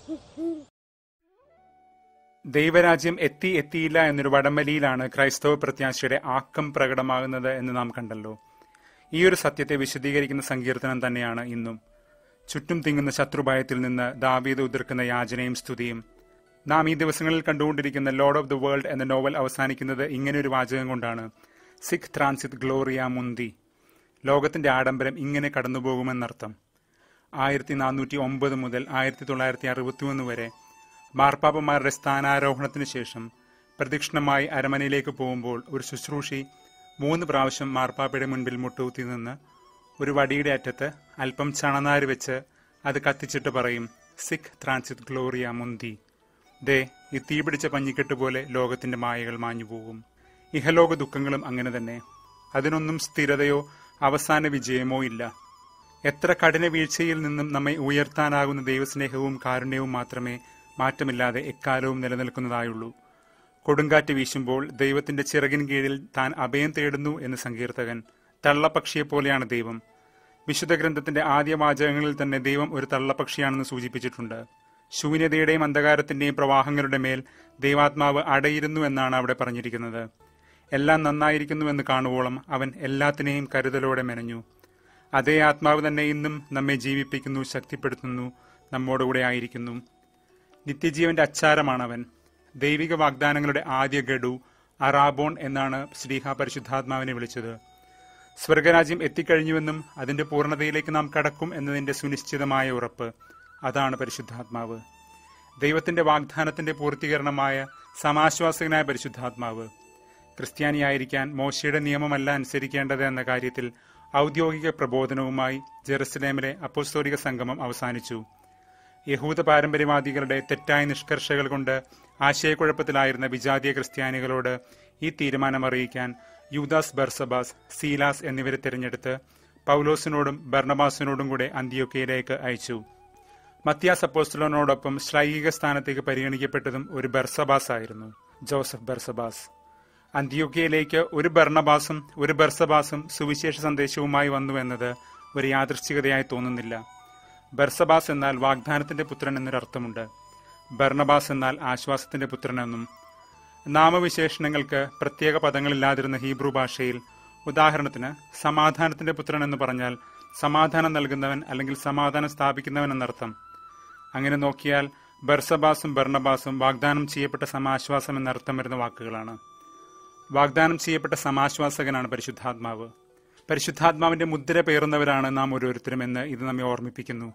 ദൈവരാജ്യം എത്തി എത്തിയില്ല എന്നൊരു വടംവലിയിലാണ് ക്രൈസ്തവ പ്രത്യാശയുടെ ആക്കം പ്രകടമാകുന്നത് എന്ന് നാം കണ്ടല്ലോ ഈ ഒരു സത്യത്തെ വിശദീകരിക്കുന്ന സങ്കീർത്തനം തന്നെയാണ് ഇന്നും ചുറ്റും തിങ്ങുന്ന ശത്രുഭയത്തിൽ നിന്ന് ദാവീദ് ഉതിർക്കുന്ന യാചനയും സ്തുതിയും നാം ഈ ദിവസങ്ങളിൽ കണ്ടുകൊണ്ടിരിക്കുന്ന ലോർഡ് ഓഫ് ദി വേൾഡ് എന്ന നോവൽ അവസാനിക്കുന്നത് ഇങ്ങനെ ഒരു വാചകം കൊണ്ടാണ് സിഖ് ട്രാൻസിത് ഗ്ലോറിയ മുന്തി ലോകത്തിന്റെ ആഡംബരം ഇങ്ങനെ കടന്നുപോകുമെന്നർത്ഥം ആയിരത്തി നാനൂറ്റി ഒമ്പത് മുതൽ ആയിരത്തി തൊള്ളായിരത്തി അറുപത്തി ഒന്ന് വരെ മാർപ്പാപ്പമാരുടെ സ്ഥാനാരോഹണത്തിന് ശേഷം പ്രദക്ഷിണമായി അരമനയിലേക്ക് പോകുമ്പോൾ ഒരു ശുശ്രൂഷി മൂന്ന് പ്രാവശ്യം മാർപ്പാപ്പയുടെ മുൻപിൽ മുട്ടുകുത്തി നിന്ന് ഒരു വടിയുടെ അറ്റത്ത് അല്പം ചണനാര് വെച്ച് അത് കത്തിച്ചിട്ട് പറയും സിഖ് ട്രാൻസിത് ഗ്ലോറിയ മുന്തി ദേ ഈ തീപിടിച്ച പഞ്ഞിക്കെട്ട് പോലെ ലോകത്തിന്റെ മായകൾ മാഞ്ഞു പോകും ഇഹലോക ദുഃഖങ്ങളും അങ്ങനെ തന്നെ അതിനൊന്നും സ്ഥിരതയോ അവസാന വിജയമോ ഇല്ല എത്ര കഠിന വീഴ്ചയിൽ നിന്നും നമ്മെ ഉയർത്താനാകുന്ന ദൈവസ്നേഹവും കാരുണ്യവും മാത്രമേ മാറ്റമില്ലാതെ എക്കാലവും നിലനിൽക്കുന്നതായുള്ളൂ കൊടുങ്കാറ്റ് വീശുമ്പോൾ ദൈവത്തിന്റെ ചിറകിൻ കീഴിൽ താൻ അഭയം തേടുന്നു എന്ന് സങ്കീർത്തകൻ തള്ളപ്പക്ഷിയെപ്പോലെയാണ് ദൈവം വിശുദ്ധ ഗ്രന്ഥത്തിന്റെ ആദ്യ വാചകങ്ങളിൽ തന്നെ ദൈവം ഒരു തള്ളപ്പക്ഷിയാണെന്ന് സൂചിപ്പിച്ചിട്ടുണ്ട് ശൂന്യതയുടെയും അന്ധകാരത്തിന്റെയും പ്രവാഹങ്ങളുടെ മേൽ ദൈവാത്മാവ് അടയിരുന്നു എന്നാണ് അവിടെ പറഞ്ഞിരിക്കുന്നത് എല്ലാം നന്നായിരിക്കുന്നുവെന്ന് കാണുവോളം അവൻ എല്ലാത്തിനെയും കരുതലോടെ മെനഞ്ഞു അതേ ആത്മാവ് തന്നെ ഇന്നും നമ്മെ ജീവിപ്പിക്കുന്നു ശക്തിപ്പെടുത്തുന്നു നമ്മോടുകൂടെ ആയിരിക്കുന്നു നിത്യജീവന്റെ അച്ചാരമാണവൻ ദൈവിക വാഗ്ദാനങ്ങളുടെ ആദ്യ ഗഡു അറാബോൺ എന്നാണ് ശ്രീഹ പരിശുദ്ധാത്മാവിനെ വിളിച്ചത് സ്വർഗരാജ്യം എത്തിക്കഴിഞ്ഞുവെന്നും അതിന്റെ പൂർണ്ണതയിലേക്ക് നാം കടക്കും എന്നതിന്റെ സുനിശ്ചിതമായ ഉറപ്പ് അതാണ് പരിശുദ്ധാത്മാവ് ദൈവത്തിന്റെ വാഗ്ദാനത്തിന്റെ പൂർത്തീകരണമായ സമാശ്വാസകനായ പരിശുദ്ധാത്മാവ് ക്രിസ്ത്യാനിയായിരിക്കാൻ മോശയുടെ നിയമമല്ല അനുസരിക്കേണ്ടത് എന്ന കാര്യത്തിൽ ഔദ്യോഗിക പ്രബോധനവുമായി ജെറുസലേമിലെ അപ്പോസ്തോലിക സംഗമം അവസാനിച്ചു യഹൂദ പാരമ്പര്യവാദികളുടെ തെറ്റായ നിഷ്കർഷകൾ കൊണ്ട് ആശയക്കുഴപ്പത്തിലായിരുന്ന വിജാതീയ ക്രിസ്ത്യാനികളോട് ഈ തീരുമാനം അറിയിക്കാൻ യൂദാസ് ബർസബാസ് സീലാസ് എന്നിവരെ തിരഞ്ഞെടുത്ത് പൗലോസിനോടും ബർണബാസിനോടും കൂടെ അന്ത്യോക്കയിലേക്ക് അയച്ചു മത്യാസ് അപ്പോസ്റ്റലോനോടൊപ്പം ശ്ലൈകിക സ്ഥാനത്തേക്ക് പരിഗണിക്കപ്പെട്ടതും ഒരു ബർസബാസ് ആയിരുന്നു ജോസഫ് ബർസബാസ് അന്ത്യോക്കയിലേക്ക് ഒരു ബർണബാസും ഒരു ബർസബാസും സുവിശേഷ സന്ദേശവുമായി വന്നു എന്നത് ഒരു യാദൃശ്ചികതയായി തോന്നുന്നില്ല ബർസബാസ് എന്നാൽ വാഗ്ദാനത്തിന്റെ പുത്രൻ എന്നൊരർത്ഥമുണ്ട് ബർണബാസ് എന്നാൽ ആശ്വാസത്തിന്റെ പുത്രനെന്നും നാമവിശേഷണങ്ങൾക്ക് പ്രത്യേക പദങ്ങളില്ലാതിരുന്ന ഹീബ്രു ഭാഷയിൽ ഉദാഹരണത്തിന് സമാധാനത്തിന്റെ പുത്രൻ എന്ന് പറഞ്ഞാൽ സമാധാനം നൽകുന്നവൻ അല്ലെങ്കിൽ സമാധാനം സ്ഥാപിക്കുന്നവൻ എന്നർത്ഥം അങ്ങനെ നോക്കിയാൽ ബർസബാസും ബർണബാസും വാഗ്ദാനം ചെയ്യപ്പെട്ട സമാശ്വാസം എന്നർത്ഥം വരുന്ന വാക്കുകളാണ് വാഗ്ദാനം ചെയ്യപ്പെട്ട സമാശ്വാസകനാണ് പരിശുദ്ധാത്മാവ് പരിശുദ്ധാത്മാവിന്റെ മുദ്ര പേറുന്നവരാണ് നാം ഓരോരുത്തരും എന്ന് ഇത് നമ്മെ ഓർമ്മിപ്പിക്കുന്നു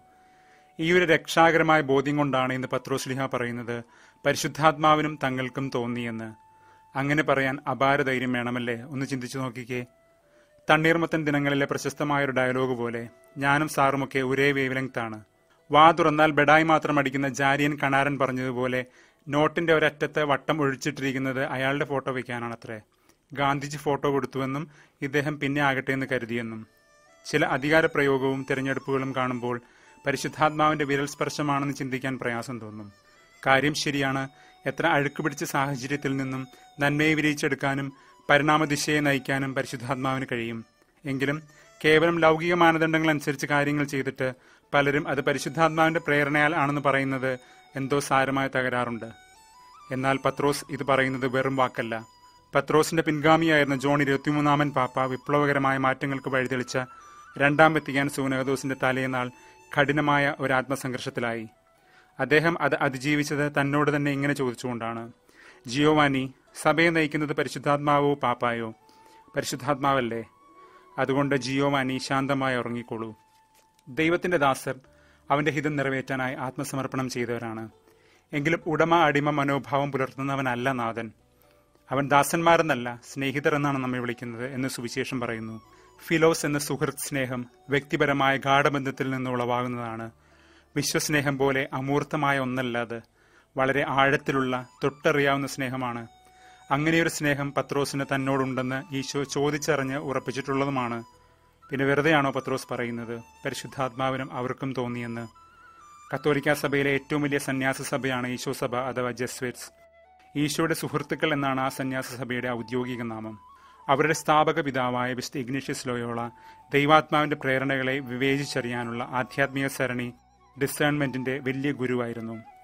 ഈ ഒരു രക്ഷാകരമായ ബോധ്യം കൊണ്ടാണ് ഇന്ന് പത്രോസ്ലിഹ പറയുന്നത് പരിശുദ്ധാത്മാവിനും തങ്ങൾക്കും തോന്നിയെന്ന് അങ്ങനെ പറയാൻ അപാര ധൈര്യം വേണമല്ലേ ഒന്ന് ചിന്തിച്ചു നോക്കിക്കേ തണ്ണീർമത്തൻ ദിനങ്ങളിലെ പ്രശസ്തമായ ഒരു ഡയലോഗ് പോലെ ഞാനും സാറുമൊക്കെ ഒരേ വേവ് ലെങ്താണ് വാ തുറന്നാൽ ബെഡായി മാത്രം അടിക്കുന്ന ജാരിയൻ കണാരൻ പറഞ്ഞതുപോലെ നോട്ടിന്റെ ഒരറ്റത്ത് വട്ടം ഒഴിച്ചിട്ടിരിക്കുന്നത് അയാളുടെ ഫോട്ടോ വയ്ക്കാനാണത്രേ ഗാന്ധിജി ഫോട്ടോ കൊടുത്തുവെന്നും ഇദ്ദേഹം പിന്നെ ആകട്ടെ എന്ന് കരുതിയെന്നും ചില അധികാര പ്രയോഗവും തിരഞ്ഞെടുപ്പുകളും കാണുമ്പോൾ പരിശുദ്ധാത്മാവിന്റെ വിരൽ സ്പർശമാണെന്ന് ചിന്തിക്കാൻ പ്രയാസം തോന്നും കാര്യം ശരിയാണ് എത്ര അഴുക്ക് പിടിച്ച സാഹചര്യത്തിൽ നിന്നും നന്മയെ വിരിയിച്ചെടുക്കാനും പരിണാമദിശയെ നയിക്കാനും പരിശുദ്ധാത്മാവിന് കഴിയും എങ്കിലും കേവലം ലൗകിക മാനദണ്ഡങ്ങൾ അനുസരിച്ച് കാര്യങ്ങൾ ചെയ്തിട്ട് പലരും അത് പരിശുദ്ധാത്മാവിന്റെ പ്രേരണയാൽ ആണെന്ന് പറയുന്നത് എന്തോ സാരമായ തകരാറുണ്ട് എന്നാൽ പത്രോസ് ഇത് പറയുന്നത് വെറും വാക്കല്ല പത്രോസിന്റെ പിൻഗാമിയായിരുന്ന ജോൺ ഇരുപത്തിമൂന്നാമൻ പാപ്പ വിപ്ലവകരമായ മാറ്റങ്ങൾക്ക് വഴിതെളിച്ച രണ്ടാം വെത്തിക്കാൻ സൂനകദോസിന്റെ തലേനാൾ കഠിനമായ ഒരു ആത്മസംഘർഷത്തിലായി അദ്ദേഹം അത് അതിജീവിച്ചത് തന്നോട് തന്നെ ഇങ്ങനെ ചോദിച്ചുകൊണ്ടാണ് ജിയോവാനി സഭയെ നയിക്കുന്നത് പരിശുദ്ധാത്മാവോ പാപ്പായോ പരിശുദ്ധാത്മാവല്ലേ അതുകൊണ്ട് ജിയോവാനി ശാന്തമായി ഉറങ്ങിക്കോളൂ ദൈവത്തിന്റെ ദാസർ അവന്റെ ഹിതം നിറവേറ്റാനായി ആത്മസമർപ്പണം ചെയ്തവരാണ് എങ്കിലും ഉടമ അടിമ മനോഭാവം പുലർത്തുന്നവനല്ല നാഥൻ അവൻ ദാസന്മാരെന്നല്ല സ്നേഹിതർ എന്നാണ് നമ്മെ വിളിക്കുന്നത് എന്ന് സുവിശേഷം പറയുന്നു ഫിലോസ് എന്ന സുഹൃത്ത് സ്നേഹം വ്യക്തിപരമായ ഗാഠബന്ധത്തിൽ നിന്ന് ഉളവാകുന്നതാണ് വിശ്വസ്നേഹം പോലെ അമൂർത്തമായ ഒന്നല്ല അത് വളരെ ആഴത്തിലുള്ള തൊട്ടറിയാവുന്ന സ്നേഹമാണ് അങ്ങനെയൊരു സ്നേഹം പത്രോസിന് തന്നോടുണ്ടെന്ന് ഈശോ ചോദിച്ചറിഞ്ഞ് ഉറപ്പിച്ചിട്ടുള്ളതുമാണ് പിന്നെ വെറുതെയാണോ പത്രോസ് പറയുന്നത് പരിശുദ്ധാത്മാവിനും അവർക്കും തോന്നിയെന്ന് കത്തോലിക്ക സഭയിലെ ഏറ്റവും വലിയ സന്യാസ സഭയാണ് ഈശോ സഭ അഥവാ ജസ്വേറ്റ്സ് ഈശോയുടെ സുഹൃത്തുക്കൾ എന്നാണ് ആ സന്യാസ സഭയുടെ ഔദ്യോഗിക നാമം അവരുടെ സ്ഥാപക പിതാവായ വിശുദ്ധ ഇഗ്നീഷ്യസ് ലോയോള ദൈവാത്മാവിന്റെ പ്രേരണകളെ വിവേചിച്ചറിയാനുള്ള ആധ്യാത്മിക സരണി ഡിസേൺമെന്റിന്റെ വലിയ ഗുരുവായിരുന്നു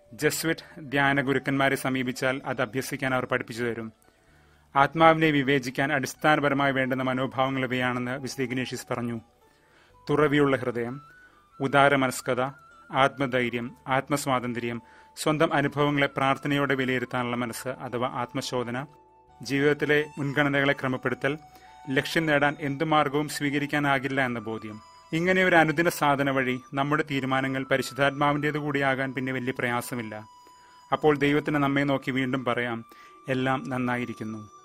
ജസ്വിറ്റ് ധ്യാന ഗുരുക്കന്മാരെ സമീപിച്ചാൽ അത് അഭ്യസിക്കാൻ അവർ പഠിപ്പിച്ചു തരും ആത്മാവിനെ വിവേചിക്കാൻ അടിസ്ഥാനപരമായി വേണ്ടുന്ന മനോഭാവങ്ങൾ ഇവയാണെന്ന് വിശുദ്ധ ഇഗ്നേഷ്യസ് പറഞ്ഞു തുറവിയുള്ള ഹൃദയം ഉദാരമനസ്കത ആത്മധൈര്യം ആത്മസ്വാതന്ത്ര്യം സ്വന്തം അനുഭവങ്ങളെ പ്രാർത്ഥനയോടെ വിലയിരുത്താനുള്ള മനസ്സ് അഥവാ ആത്മശോധന ജീവിതത്തിലെ മുൻഗണനകളെ ക്രമപ്പെടുത്തൽ ലക്ഷ്യം നേടാൻ എന്തു മാർഗവും സ്വീകരിക്കാനാകില്ല എന്ന ബോധ്യം ഇങ്ങനെ ഒരു അനുദിന സാധന വഴി നമ്മുടെ തീരുമാനങ്ങൾ പരിശുദ്ധാത്മാവിൻ്റേത് കൂടിയാകാൻ പിന്നെ വലിയ പ്രയാസമില്ല അപ്പോൾ ദൈവത്തിന് നമ്മെ നോക്കി വീണ്ടും പറയാം എല്ലാം നന്നായിരിക്കുന്നു